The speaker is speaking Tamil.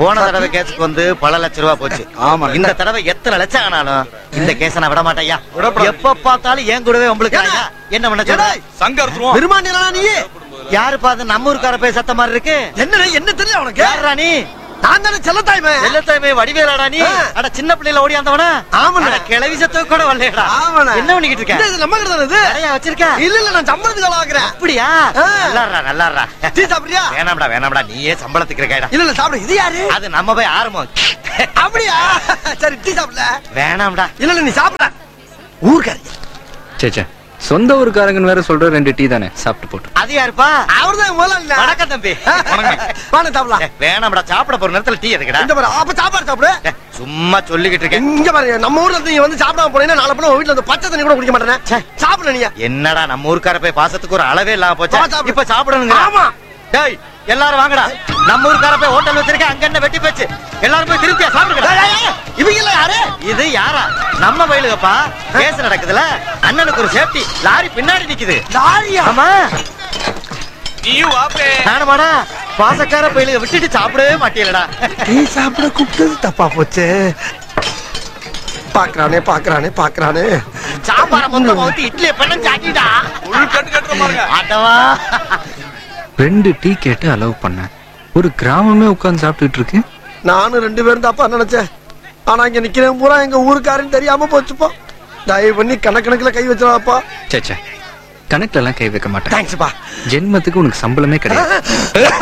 போன தடவை கேஸுக்கு வந்து பல லட்ச ரூபா போச்சு ஆமா. இந்த தடவை எத்தனை லட்சம் ஆனாலும் இந்த கேஸ நான் விட மாட்டேயா விடப்படாது. எப்ப பார்த்தாலும் ஏன் கூடவே உங்களுக்கு ஏடா? என்ன பண்ண சொல்ற ஏடா? சங்கர் பெருமாண்டியா நீ யாரு பார்த்து நம்ம ஊருக்கார போய் சத்த மாதிரி இருக்கு என்ன என்ன தெரியல உனக்கு யாரா நீ நான் தானே செல்லத்தாய்மே எல்லாத்தையுமே வடிவேலாடா நீ ஆ. அட சின்ன பிள்ளைல ஓடி வந்தவனா ஆமாண்ணே. அட கிளவி சத்து கூட வரலையடா ஆமாண்ணே. என்ன பண்ணிக்கிட்டு இந்த இருக்க இது நம்ம கிட்ட தானே இது நிறைய வச்சிருக்க இல்ல இல்ல நான் சம்பளத்துக்கு வேலை ஆகுறேன் அப்படியா ஆ. நல்லாடுறா நல்லாடுறா டீ சாப்பிடுறியா வேணாம்டா வேணாம்டா நீயே சம்பளத்துக்கு இருக்காடா இல்ல இல்ல சாப்பிடு இது யாரு அது நம்ம போய் ஆரம்பம் அப்படியா சரி டீ சாப்பிடல வேணாம்டா இல்ல இல்ல நீ சாப்பிட ஊர்க்காரி சேச்சே சொந்த ஊருக்காரங்கன்னு வேற சொல்ற ரெண்டு டீ தானே சாப்பிட்டு போட்டு அது யாருப்பா அவர்தான் முதல்ல வணக்கம் தம்பி வாங்க சாப்பிடலாம் ஏய், வேணாம்டா சாப்பிட போற நேரத்துல டீ எதுக்குடா இந்த பாரு அப்ப சாப்பாடு சாப்பிடு ஏய், சும்மா சொல்லிக்கிட்டு இருக்கேன் இங்க பாரு நம்ம ஊர்ல இருந்து நீங்க வந்து சாப்பிடாம போனீங்கன்னா நாளை போனா வீட்டுல வந்து பச்சை தண்ணி கூட குடிக்க மாட்டேனே ச்சே. சாப்பிடல நீங்க என்னடா நம்ம ஊருக்கார போய் பாசத்துக்கு ஒரு அளவே இல்லாம போச்சா வா, சாப்பிடு. இப்ப சாப்பிடணுங்க ஆமா. டேய் எல்லாரும் வாங்கடா நம்ம ஊருக்கார போய் ஹோட்டல் வச்சிருக்க அங்க என்ன வெட்டி போச்சு எல்லாரும் போய் திருப்தியா ஏய், சாப்பிடுங்க ஏய், ஏய், இவங்க எல்லாம் யாரு இது யாரா நம்ம வயலுகப்பா கேஸ் நடக்குதுல அண்ணனுக்கு ஒரு சேஃப்டி லாரி பின்னாடி நிக்குது லாரியா ஆமா நீயும் வாப்பே நானுமாடா பாசக்கார பயிலுக விட்டுட்டு சாப்பிடவே மாட்டீங்களடா டீ சாப்பிட கூப்பிட்டது தப்பா போச்சு பாக்குறானே பாக்குறானே பாக்குறானே சாம்பார மொத்தமா ஊத்தி இட்லியை பண்ண சாக்கிட்டா உள் கட்டு கட்டுற பாருங்க ஆட்டவா ரெண்டு டீ கேட்டு அலோவ் பண்ணேன் ஒரு கிராமமே உட்கார்ந்து சாப்பிட்டுட்டு இருக்கு நானும் ரெண்டு பேரும் தப்பா நினைச்சேன் ஆனா இங்க நிக்கிறேன் பூரா எங்க ஊருக்காரன்னு தெரியாம போச்சுப்பா தயவு பண்ணி கணக்கணக்குல கை வச்சிடாப்பா சேச்சே கணக்குல எல்லாம் கை வைக்க மாட்டேன் தேங்க்ஸ்ப்பா ஜென்மத்துக்கு உனக்கு சம்பளமே கிடையாது